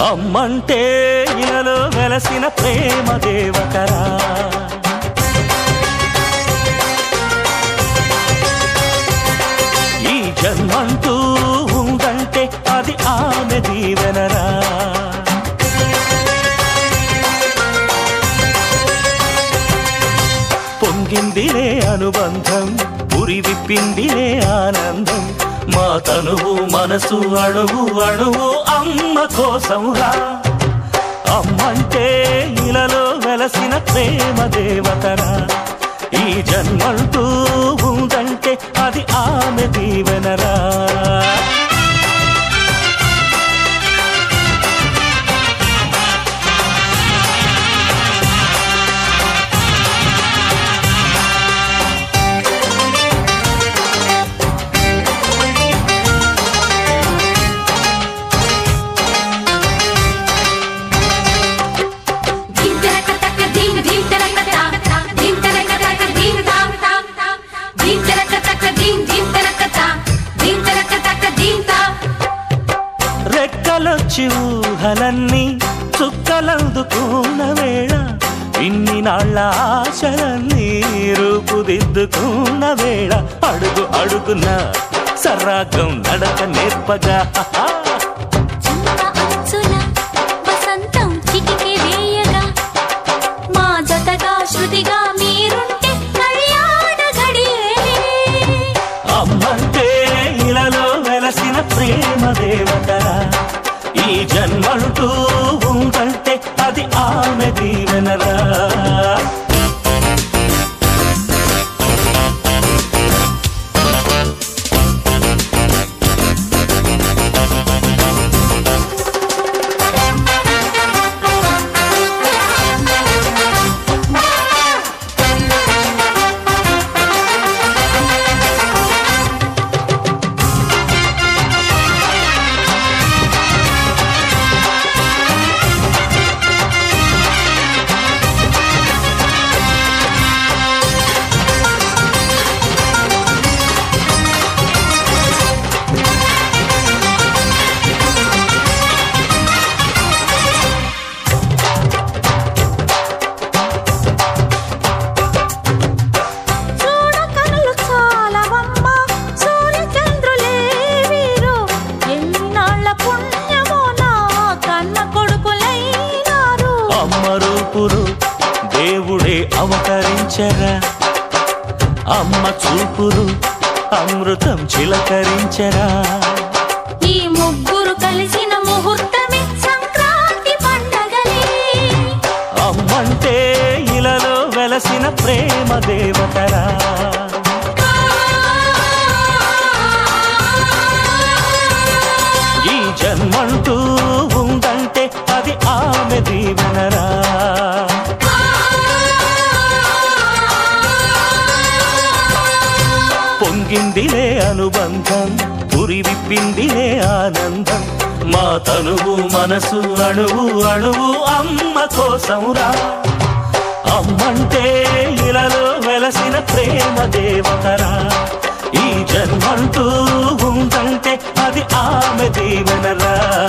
అమ్మంటే ఇలలో వెలసిన ప్రేమ దేవతరా ఈ జన్మంటూ ఉందంటే అది ఆమె దీవెనరా పొంగిందిలే అనుబంధం ఉరి విప్పిందిలే ఆనందం మా తనువు మనసు అణువు అణువు అమ్మ కోసంరా అమ్మంటే ఇలలో వెలసిన ప్రేమ దేవతరా ఈ జన్మంటూ ఉందంటే అది ఆమె దీవెనరా ధీం తరక తక ధీం ధీం తరక తా ధీం తరక తక ధీం తాం తాం తాం ధీం తరక తక ధీం ధీం తరక తా ధీం తరక తక ధీం తాం రెక్కలొచ్చి ఊహలన్నీ చుక్కలందుకున్న వేళ ఇన్ని నాళ్ళ ఆశలన్నీ రూపుదిద్దుకున్న వేళ అడుగు అడుగున సర్రాగం నడక నేర్పగా చింత అంచుల వసంతం చిటికి వేయగా మా జతగా శృతిగా మీరుంటే కళ్యాణ ఘడియలే అమ్మంటే ఇలలో వెలసిన ప్రేమ దేవతరా ఈ జన్మంటూ ఉందంటే అది ఆమె దీవెనరా చూడ కనులు చాలవమ్మ సూర్యచంద్రులే వీరు ఎన్నాళ్ళ పుణ్యమో నా కన్న కొడుకులైనారు అమ్మ రూపురు దేవుడే అవతరించరా అమ్మ చూపురు అమృతం చిలకరించరా ఈ ముగ్గురు కలిసిన ముహూర్తమే సంక్రాంతి పండగలే అమ్మంటే ఇలలో వెలసిన ప్రేమ దేవతరా ఈ జన్మంటూ ఉందంటే అది ఆమె దీవెనరా పొంగిందిలే అనుబంధం పురి విప్పిందిలే ఆనందం మా తనువు మనసు అణువు అణువు అమ్మ కోసంరా అమ్మంటే ఇలలో వెలసిన ప్రేమ దేవతరా ఈ జన్మంటూ ఉందంటే అది ఆమె దీవెనరా